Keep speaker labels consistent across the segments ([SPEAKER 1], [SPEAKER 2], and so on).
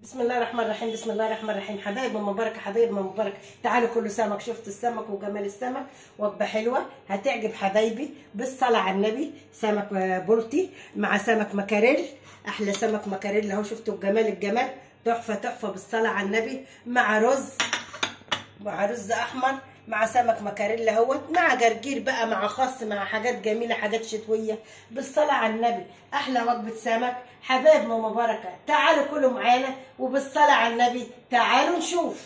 [SPEAKER 1] بسم الله الرحمن الرحيم بسم الله الرحمن الرحيم حبايب من مبارك حبايب من مبارك تعالوا كل سمك شفت السمك وجمال السمك وجبه حلوه هتعجب حبايبي بالصلاه على النبي سمك بولتي مع سمك مكاريل احلى سمك مكاريل اهو شفتوا الجمال الجمال تحفه تحفه بالصلاه على النبي مع رز مع رز احمر مع سمك مكاريل اهوت مع جرجير بقى مع خس مع حاجات جميله حاجات شتويه بالصلاه على النبي احلى وجبه سمك حبايب مباركه تعالوا كلوا معانا وبالصلاه على النبي تعالوا نشوف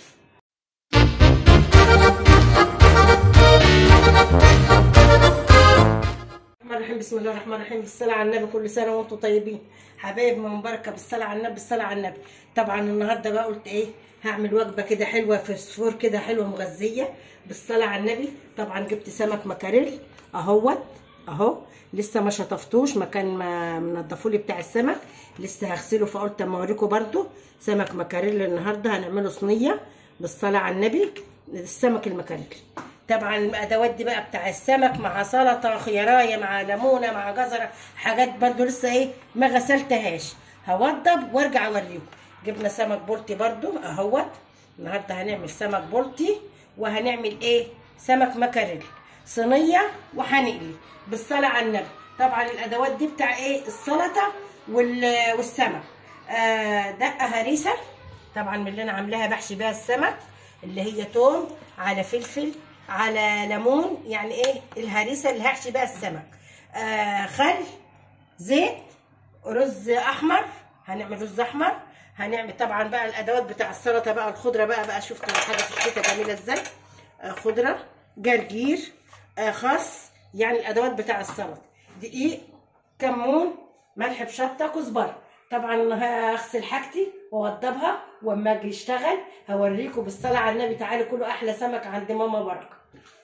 [SPEAKER 1] الرحمن الرحيم بسم الله الرحمن الرحيم بالصلاة على النبي كل سنة وانتم طيبين حبايب مباركة بالصلاة على النبي بالصلاة على النبي طبعا النهاردة بقى قلت ايه هعمل وجبة كده حلوة فسفور كده حلوة مغذية بالصلاة على النبي طبعا جبت سمك مكاريل اهوت اهو لسه ما شطفتوش مكان ما منضفولي بتاع السمك لسه هغسله فقلت اما اوريكم برده سمك مكاريل النهارده هنعمله صينيه بالصلاه على النبي السمك المكاريل طبعا الادوات دي بقى بتاع السمك مع سلطه خيارايه مع ليمونه مع جزره حاجات برده لسه ايه ما غسلتهاش هوضب وارجع اوريكم جبنا سمك بولتي برده اهوت النهارده هنعمل سمك بولتي وهنعمل ايه سمك مكاريل صينيه وهنقلي بالصلاه على النبي طبعا الادوات دي بتاع ايه السلطه والسمك آه دقه هريسه طبعا من اللي انا عاملاها بحشي بيها السمك اللي هي توم على فلفل على ليمون يعني ايه الهريسه اللي هحشي بيها السمك آه خل زيت رز احمر هنعمل رز احمر هنعمل طبعا بقى الادوات بتاع السلطه بقى الخضره بقى بقى شفتوا الحاجه في الشتاء جميله ازاي آه خضره جرجير آه خس يعني الادوات بتاع السلطه دقيق كمون ملح بشطه كزبره طبعا هغسل حاجتي واوضبها واما اجي اشتغل هوريكم بالصلاه على النبي تعالوا كلوا احلى سمك عند ماما بركه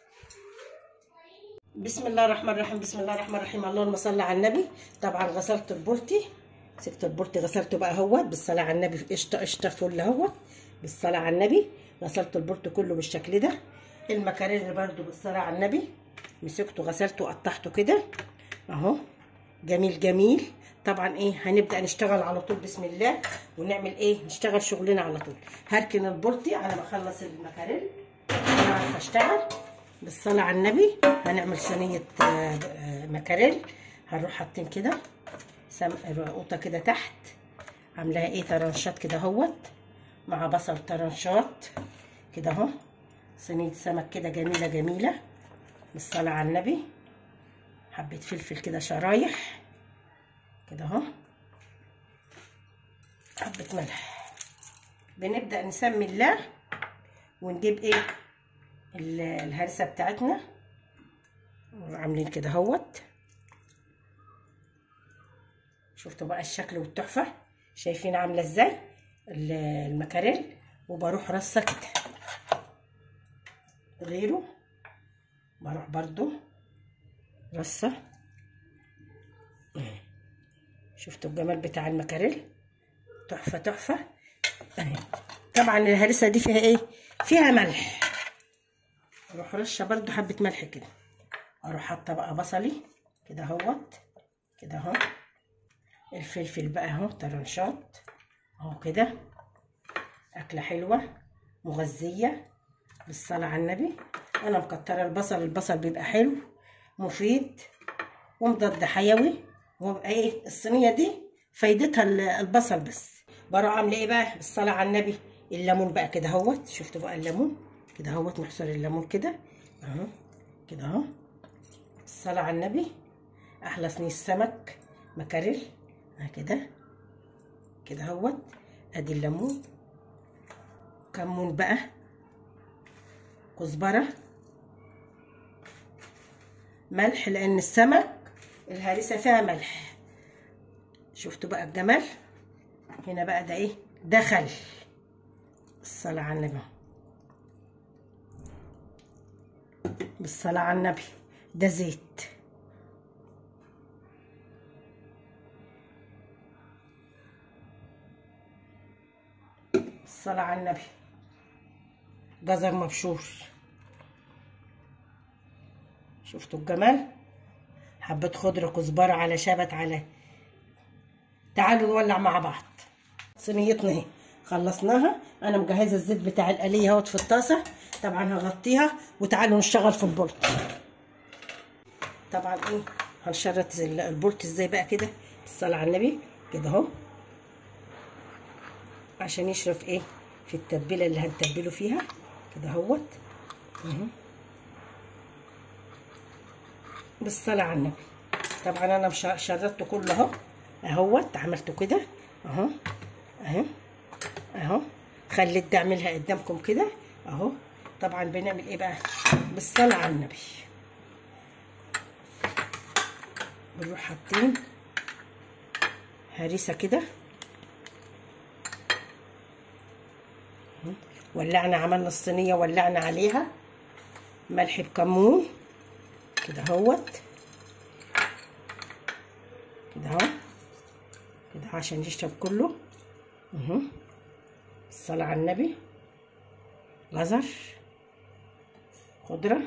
[SPEAKER 1] بسم الله الرحمن الرحيم بسم الله الرحمن الرحيم اللهم صل على النبي طبعا غسلت البولتي مسكت البولتي غسلته بقى اهوت بالصلاه على النبي في قشطه قشطه فل اهوت بالصلاه على النبي غسلت البولتي كله بالشكل ده المكاريل برده بالصلاه على النبي مسكته غسلته وقطعته كده اهو جميل جميل طبعا ايه هنبدا نشتغل على طول بسم الله ونعمل ايه نشتغل شغلنا على طول هركن البولتي على ما اخلص المكاريل انا اشتغل بالصلاه على النبي هنعمل صينيه مكاريل هنروح حاطين كده قوطه كده تحت عاملاها ايه طرنشات كده اهوت مع بصل طرنشات كده اهو صينيه سمك كده جميله جميله بالصلاه على النبي حبه فلفل كده شرايح كده اهو حبه ملح بنبدا نسمي الله ونجيب ايه الهرسه بتاعتنا عاملين كده اهوت شفتوا بقى الشكل والتحفه شايفين عامله ازاي المكاريل وبروح رصه كده غيره بروح برضو رصه شفتوا الجمال بتاع المكاريل تحفه تحفه اهي طبعا الهرسه دي فيها ايه فيها ملح اروح رشه برضو حبه ملح كده اروح حاطه بقى بصلي كده اهوت كده اهو الفلفل بقى اهو طرنشات اهو كده اكله حلوه مغذيه بالصلاه على النبي انا مكتره البصل البصل بيبقى حلو مفيد ومضاد حيوي ويبقى ايه الصينيه دي فايدتها البصل بس بروح عامله ايه بقى بالصلاه على النبي الليمون بقى كده اهوت شفتوا بقى الليمون كده اهوت نحصر الليمون كده اهو كده اهو الصلاه على النبي احلى صينيه سمك مكاريل كده كده اهوت ادي الليمون كمون بقى كزبره ملح لان السمك الهريسه فيها ملح شفتوا بقى الجمال هنا بقى ده ايه ده خل الصلاه على النبي بالصلاه على النبي ده زيت الصلاه على النبي جزر مبشور شفتوا الجمال حبة خضرة كزبرة على شبت على تعالوا نولع مع بعض صينيتنا اهي خلصناها انا مجهزه الزيت بتاع القليه اهوت في الطاسه طبعا هغطيها وتعالوا نشتغل في البولت طبعا ايه هنشرط البولت ازاي بقى كده بالصلاه على النبي كده اهو عشان يشرب ايه في التتبيله اللي هنتبله فيها كده اهوت اهو بالصلاه على النبي طبعا انا مش شرطته كله اهو اهوت عملته كده اهو اهو اهو خليت ده اعملها قدامكم كده اهو طبعا بنعمل ايه بقى بالصلاه على النبي بنروح حاطين هريسه كده ولعنا عملنا الصينيه ولعنا عليها ملح بكمون كده اهوت كده اهو كده عشان يشرب كله اهو الصلاة على النبي جزر خضرة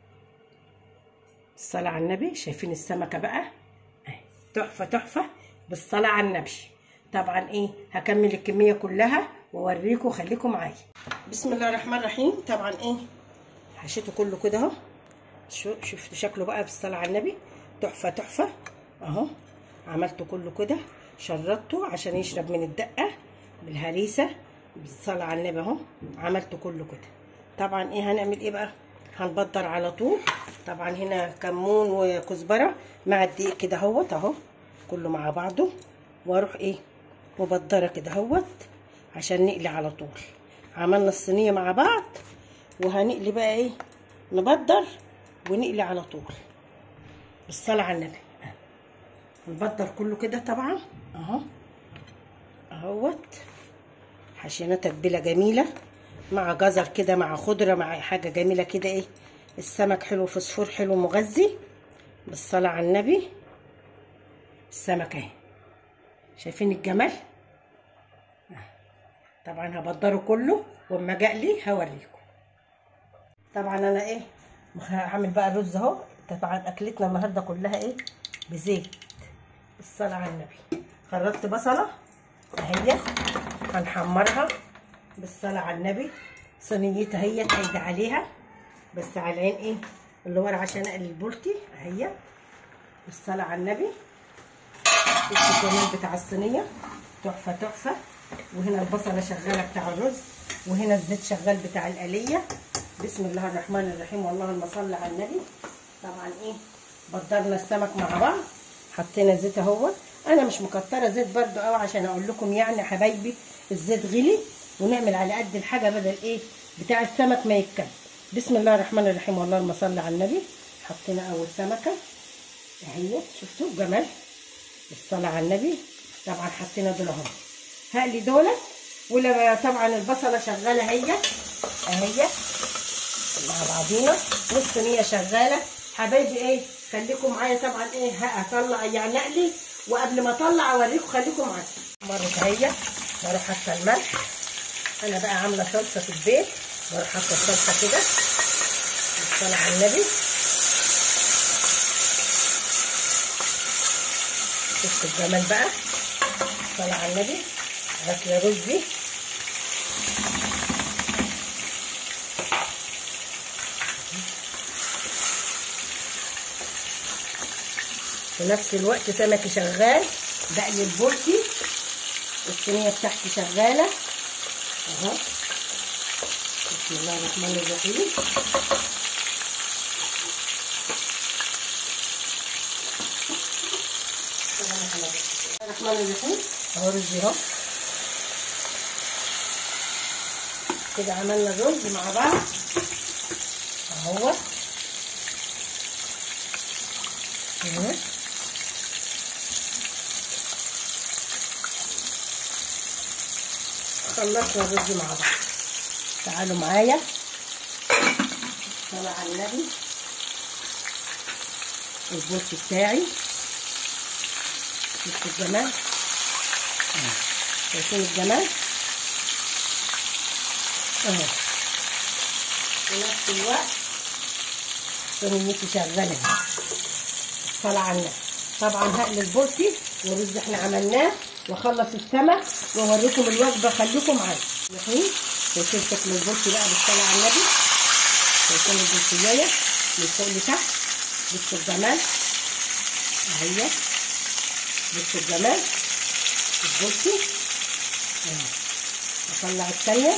[SPEAKER 1] الصلاة على النبي شايفين السمكة بقى اهي تحفة تحفة بالصلاة على النبي طبعا ايه هكمل الكمية كلها واوريكم خليكم معايا بسم الله الرحمن الرحيم طبعا ايه حشيته كله كده اهو شفتوا شكله بقى بالصلاة على النبي تحفة تحفة اهو عملته كله كده شرطته عشان يشرب من الدقة بالهريسة بالصلاة على النبي اهو عملته كله كده طبعا ايه هنعمل ايه بقى هنبدر على طول طبعا هنا كمون وكزبرة مع الدقيق كده اهوت اهو كله مع بعضه واروح ايه مبدرة كده اهوت عشان نقلي على طول عملنا الصينية مع بعض وهنقلي بقى ايه نبدر ونقلي على طول بالصلاة على النبي نبدر كله كده طبعا اهو اهوت حشينا تتبيله جميله مع جزر كده مع خضره مع حاجه جميله كده ايه السمك حلو فوسفور حلو مغذي بالصلاه على النبي السمك اهي شايفين الجمال طبعا هبدره كله واما اجي اقلي هوريكم طبعا انا ايه هعمل بقى الرز اهو طبعا اكلتنا النهارده كلها ايه بزيت الصلاة على النبي خرجت بصلة اهي هنحمرها بالصلاة على النبي صينيتها اهي قايدة عليها بس على العين ايه اللي ورا عشان اقلي البولتي اهي بالصلاة على النبي الكمال بتاع الصينية تحفة تحفة وهنا البصلة شغالة بتاع الرز وهنا الزيت شغال بتاع القلية بسم الله الرحمن الرحيم واللهم صل على النبي طبعا ايه بدرنا السمك مع بعض حطينا زيت اهو انا مش مكتره زيت برده قوي عشان اقول لكم يعني يا حبايبي الزيت غلي ونعمل على قد الحاجه بدل ايه بتاع السمك ما يتكب بسم الله الرحمن الرحيم اللهم صل على النبي حطينا اول سمكه اهي شفتوا جمال الصلاه على النبي طبعا حطينا دول اهو هقلي دول ولا طبعا البصله شغاله هي اهي مع بعضينا والصينيه شغاله حبايبي ايه خليكم معايا طبعا ايه هطلع يعني اقلي وقبل ما اطلع اوريكم خليكم معايا مرت اهي بروح حاطه الملح انا بقى عامله صلصه في البيت بروح حاطه الصلصه كده الصلاه على النبي شفتوا الجمال بقى الصلاه على النبي غسله رزي في نفس الوقت سمكي شغال بقلي البولتي الصينيه بتاعتي شغاله اهو بسم الله الرحمن الرحيم الرحمن الرحيم اهو رز اهو كده عملنا الرز مع بعض اهو اهو خلصنا الرز مع بعض تعالوا معايا صلى على النبي البوت بتاعي شفتوا الجمال شايفين الجمال اهو في نفس الوقت صينيتي شغاله الصلاة على النبي طبعا هقلي البولتي والرز احنا عملناه واخلص السمك واوريكم الوجبه خليكم معايا الحين شايفين شكل البولتي بقى بالصلاه على النبي شايفين البولتيايه من فوق لتحت بصوا الجمال اهي بصوا الجمال البولتي اهي اطلع الثانيه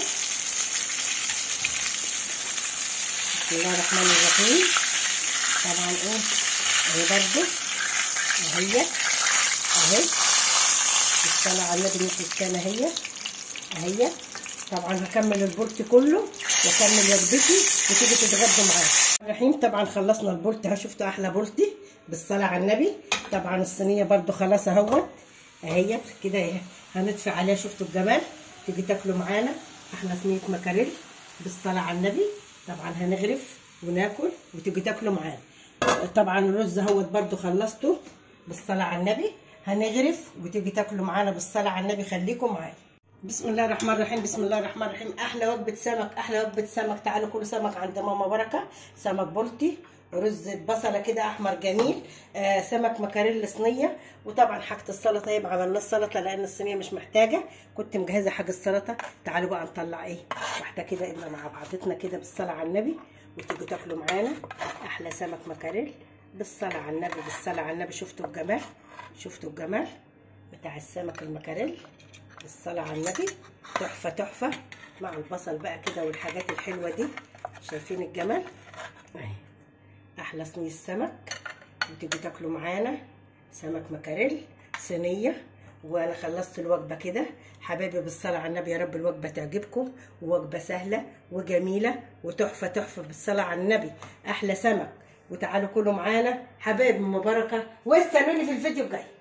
[SPEAKER 1] بسم الله الرحمن الرحيم طبعا ايه اهي برضو اهي اهي الصلاة على النبي الناحية التانية اهي اهي طبعا هكمل البولت كله واكمل وجبتي وتيجي تتغدوا معايا الرحيم طبعا خلصنا البولت ها شفتوا احلى بولتي بالصلاة على النبي طبعا الصينية برضو خلاص اهوت اهي كده اهي هندفع عليها شفتوا الجمال تيجي تاكلوا معانا احلى صينية مكاريل بالصلاة على النبي طبعا هنغرف وناكل وتيجي تاكلوا معانا طبعا الرز اهوت برضو خلصته بالصلاة على النبي هنغرف وتيجي تاكلوا معانا بالصلاة على النبي خليكم معايا بسم الله الرحمن الرحيم بسم الله الرحمن الرحيم احلى وجبة سمك احلى وجبة سمك تعالوا كلوا سمك عند ماما بركة سمك بلطي رز بصله كده احمر جميل آه سمك مكاريل صينيه وطبعا حاجه السلطه ايه ما عملناش سلطه لان الصينيه مش محتاجه كنت مجهزه حاجه السلطه تعالوا بقى نطلع ايه واحده كده الا مع بعضتنا كده بالصلاه على النبي وتيجوا تاكلوا معانا احلى سمك مكاريل بالصلاه على النبي بالصلاه على النبي شفتوا الجمال شفتوا الجمال بتاع السمك المكاريل بالصلاه على النبي تحفه تحفه مع البصل بقى كده والحاجات الحلوه دي شايفين الجمال اهي احلى صينيه سمك وتيجوا تاكلوا معانا سمك مكاريل صينيه وانا خلصت الوجبه كده حبايبي بالصلاه على النبي يا رب الوجبه تعجبكم ووجبه سهله وجميله وتحفه تحفه بالصلاه على النبي احلى سمك وتعالوا كلوا معانا حبايب مباركه واستنوني في الفيديو الجاي